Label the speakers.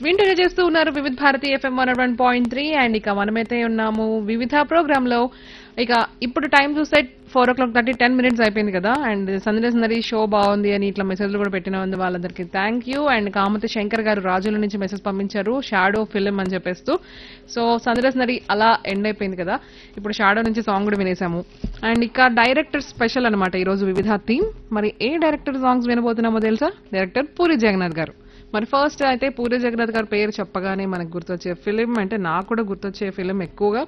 Speaker 1: వింటనే చేస్తూ ఉన్నారు Vividh Bharati FM one one point three and ఇక మనమైతే ఉన్నాము వివిధ ప్రోగ్రామ్ లో ఇక ఇప్పుడు టైం చూస్తే four o'clock thirty ten minutes అయిపోయింది కదా అండ్ సందేశ్ నరి షో బాగుంది అని ఇట్లా మెసేజ్లు కూడా పెట్టిన ఉంది వాళ్ళందరికీ thank you and Kamati Shankar garu Rajula నుంచి మెసేజ్ పంపించారు షాడో ఫిలిం అని చెప్పేస్తూ సో సందేశ్ నరి అలా ఎండ్ అయిపోయింది కదా ఇప్పుడు షాడో నుంచి సాంగ్ కూడా వినేసాము అండ్ ఇక డైరెక్టర్ స్పెషల్ అనమాట ఈ రోజు వివిధ థీమ్ మరి ఏ డైరెక్టర్ సాంగ్స్ వినబోతున్నామో తెలుసా డైరెక్టర్ పూరి జగన్నాథ్ గారు మరి ఫస్ట్ అయితే పూరి జగన్నాథ్ గారి పేరు చెప్పగానే మనకు గుర్తొచ్చే ఫిలిం అంటే నాకు కూడా గుర్తొచ్చే ఫిలిం ఎక్కువగా